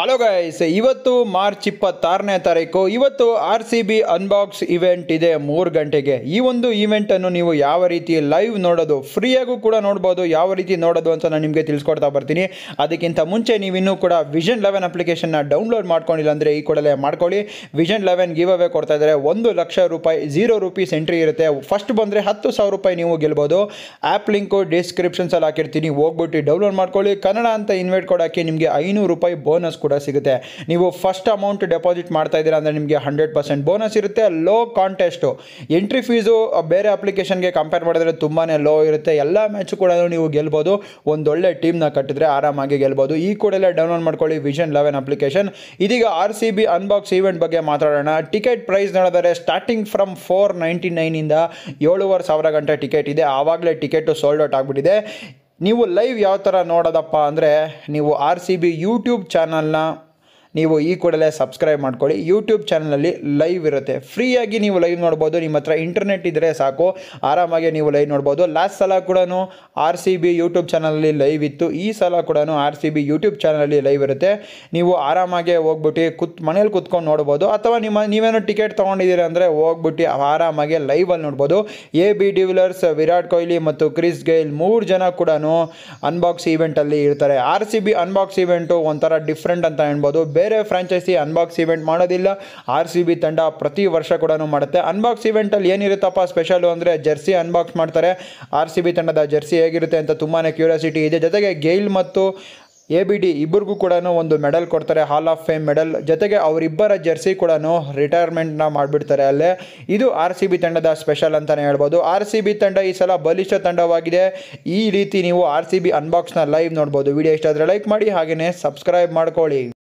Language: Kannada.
ಹಲೋ ಗೈಸ್ ಇವತ್ತು ಮಾರ್ಚ್ ಇಪ್ಪತ್ತಾರನೇ ತಾರೀಕು ಇವತ್ತು R C B unbox event ಇದೆ ಮೂರು ಗಂಟೆಗೆ ಈ ಒಂದು ಇವೆಂಟನ್ನು ನೀವು ಯಾವ ರೀತಿ ಲೈವ್ ನೋಡೋದು ಫ್ರೀಯಾಗೂ ಕೂಡ ನೋಡ್ಬೋದು ಯಾವ ರೀತಿ ನೋಡೋದು ಅಂತ ನಾನು ನಿಮಗೆ ತಿಳಿಸ್ಕೊಡ್ತಾ ಬರ್ತೀನಿ ಅದಕ್ಕಿಂತ ಮುಂಚೆ ನೀವಿನ್ನೂ ಕೂಡ ವಿಷನ್ ಲೆವೆನ್ ಅಪ್ಲಿಕೇಶನ್ನ ಡೌನ್ಲೋಡ್ ಮಾಡ್ಕೊಂಡಿಲ್ಲ ಅಂದರೆ ಈ ಕೂಡಲೇ ಮಾಡ್ಕೊಳ್ಳಿ ವಿಷನ್ ಲೆವೆನ್ ಗಿವ್ ಅವೇ ಕೊಡ್ತಾ ಇದ್ದಾರೆ ಒಂದು ಲಕ್ಷ ರೂಪಾಯಿ ಝೀರೋ ರುಪೀಸ್ ಎಂಟ್ರಿ ಇರುತ್ತೆ ಫಸ್ಟ್ ಬಂದರೆ ಹತ್ತು ಸಾವಿರ ರೂಪಾಯಿ ನೀವು ಗೆಲ್ಬೋದು ಆ್ಯಪ್ ಲಿಂಕು ಡಿಸ್ಕ್ರಿಪ್ಷನ್ಸಲ್ಲಿ ಹಾಕಿರ್ತೀನಿ ಹೋಗ್ಬಿಟ್ಟು ಡೌನ್ಲೋಡ್ ಮಾಡ್ಕೊಳ್ಳಿ ಕನ್ನಡ ಅಂತ ಇನ್ವೈಟ್ ಕೊಡೋಕ್ಕೆ ನಿಮಗೆ ಐನೂರು ರೂಪಾಯಿ ಬೋನಸ್ ಕೂಡ ಸಿಗುತ್ತೆ ನೀವು ಫಸ್ಟ್ ಅಮೌಂಟ್ ಡೆಪಾಸಿಟ್ ಮಾಡ್ತಾ ಇದ್ದೀರಾ ಅಂದರೆ ನಿಮಗೆ ಹಂಡ್ರೆಡ್ ಪರ್ಸೆಂಟ್ ಬೋನಸ್ ಇರುತ್ತೆ ಲೋ ಕಾಂಟೆಸ್ಟು ಎಂಟ್ರಿ ಫೀಸು ಬೇರೆ ಅಪ್ಲಿಕೇಶನ್ಗೆ ಕಂಪೇರ್ ಮಾಡಿದ್ರೆ ತುಂಬಾ ಲೋ ಇರುತ್ತೆ ಎಲ್ಲ ಮ್ಯಾಚು ಕೂಡ ನೀವು ಗೆಲ್ಬೋದು ಒಂದೊಳ್ಳೆ ಟೀಮ್ನ ಕಟ್ಟಿದ್ರೆ ಆರಾಮಾಗಿ ಗೆಲ್ಬೋದು ಈ ಕೂಡಲೇ ಡೌನ್ಲೋಡ್ ಮಾಡ್ಕೊಳ್ಳಿ ವಿಷನ್ ಲೆವೆನ್ ಅಪ್ಲಿಕೇಶನ್ ಇದೀಗ R C B unbox event ಬಗ್ಗೆ ಮಾತಾಡೋಣ ಟಿಕೆಟ್ ಪ್ರೈಸ್ ನೋಡಿದರೆ ಸ್ಟಾರ್ಟಿಂಗ್ ಫ್ರಮ್ ಫೋರ್ ನೈಂಟಿ ನೈನಿಂದ ಏಳುವರೆ ಸಾವಿರ ಗಂಟೆ ಟಿಕೆಟ್ ಇದೆ ಆವಾಗಲೇ ಟಿಕೆಟು ಸೋಲ್ಡ್ ಔಟ್ ಆಗಿಬಿಟ್ಟಿದೆ ನೀವು ಲೈವ್ ಯಾವ ಥರ ನೋಡೋದಪ್ಪ ಅಂದರೆ ನೀವು ಆರ್ ಸಿ ಬಿ ಯೂಟ್ಯೂಬ್ ಚಾನಲ್ನ ನೀವು ಈ ಕೂಡಲೇ ಸಬ್ಸ್ಕ್ರೈಬ್ ಮಾಡ್ಕೊಳ್ಳಿ ಯೂಟ್ಯೂಬ್ ಚಾನಲಲ್ಲಿ ಲೈವ್ ಇರುತ್ತೆ ಫ್ರೀಯಾಗಿ ನೀವು ಲೈವ್ ನೋಡ್ಬೋದು ನಿಮ್ಮ ಹತ್ರ ಇಂಟರ್ನೆಟ್ ಇದ್ದರೆ ಸಾಕು ಆರಾಮಾಗಿ ನೀವು ಲೈವ್ ನೋಡ್ಬೋದು ಲಾಸ್ಟ್ ಸಲ ಕೂಡ ಆರ್ ಸಿ ಬಿ ಯೂಟ್ಯೂಬ್ ಚಾನಲಲ್ಲಿ ಲೈವ್ ಇತ್ತು ಈ ಸಲ ಕೂಡ ಆರ್ ಸಿ ಬಿ ಯೂಟ್ಯೂಬ್ ಚಾನಲಲ್ಲಿ ಲೈವ್ ಇರುತ್ತೆ ನೀವು ಆರಾಮಾಗಿ ಹೋಗ್ಬಿಟ್ಟು ಕುತ್ ಮನೇಲಿ ಕುತ್ಕೊಂಡು ನೋಡ್ಬೋದು ಅಥವಾ ನಿಮ್ಮ ನೀವೇನೋ ಟಿಕೆಟ್ ತೊಗೊಂಡಿದ್ದೀರಿ ಅಂದರೆ ಹೋಗ್ಬಿಟ್ಟು ಆರಾಮಾಗಿ ಲೈವಲ್ಲಿ ನೋಡ್ಬೋದು A B de Villiers Virat Kohli ಮತ್ತು ಕ್ರಿಸ್ ಗೈಲ್ ಮೂರು ಜನ ಕೂಡ ಅನ್ಬಾಕ್ಸ್ ಈವೆಂಟಲ್ಲಿ ಇರ್ತಾರೆ R C B unbox event ಒಂಥರ ಡಿಫ್ರೆಂಟ್ ಅಂತ ಹೇಳ್ಬೋದು ಬೇರೆ ಫ್ರಾಂಚೈಸಿ ಅನ್ಬಾಕ್ಸ್ ಇವೆಂಟ್ ಮಾಡೋದಿಲ್ಲ ಆರ್ ಸಿ ಬಿ ತಂಡ ಪ್ರತಿ ವರ್ಷ ಕೂಡ ಮಾಡುತ್ತೆ ಅನ್ಬಾಕ್ಸ್ ಇವೆಂಟಲ್ಲಿ ಏನಿರುತ್ತಪ್ಪ ಸ್ಪೆಷಲು ಅಂದರೆ ಜರ್ಸಿ ಅನ್ಬಾಕ್ಸ್ ಮಾಡ್ತಾರೆ ಆರ್ ಸಿ ಬಿ ತಂಡದ ಜರ್ಸಿ ಹೇಗಿರುತ್ತೆ ಅಂತ ತುಂಬಾ ಕ್ಯೂರಿಯಾಸಿಟಿ ಇದೆ ಜೊತೆಗೆ ಗೈಲ್ ಮತ್ತು ಎ ಬಿ ಡಿ ಇಬ್ಬರಿಗೂ ಕೂಡ ಒಂದು ಮೆಡಲ್ ಕೊಡ್ತಾರೆ ಹಾಲ್ ಆಫ್ ಫೇಮ್ ಮೆಡಲ್ ಜೊತೆಗೆ ಅವರಿಬ್ಬರ ಜರ್ಸಿ ಕೂಡ ರಿಟೈರ್ಮೆಂಟ್ನ ಮಾಡಿಬಿಡ್ತಾರೆ ಅಲ್ಲೇ ಇದು ಆರ್ ಸಿ ಬಿ ತಂಡದ ಸ್ಪೆಷಲ್ ಅಂತಲೇ ಹೇಳ್ಬೋದು ಆರ್ ಸಿ ಬಿ ತಂಡ ಈ ಸಲ ಬಲಿಷ್ಠ ತಂಡವಾಗಿದೆ ಈ ರೀತಿ ನೀವು ಆರ್ ಸಿ ಬಿ ಅನ್ಬಾಕ್ಸ್ನ ಲೈವ್ ನೋಡ್ಬೋದು ವಿಡಿಯೋ ಇಷ್ಟ ಆದರೆ ಲೈಕ್ ಮಾಡಿ ಹಾಗೆಯೇ ಸಬ್ಸ್ಕ್ರೈಬ್ ಮಾಡ್ಕೊಳ್ಳಿ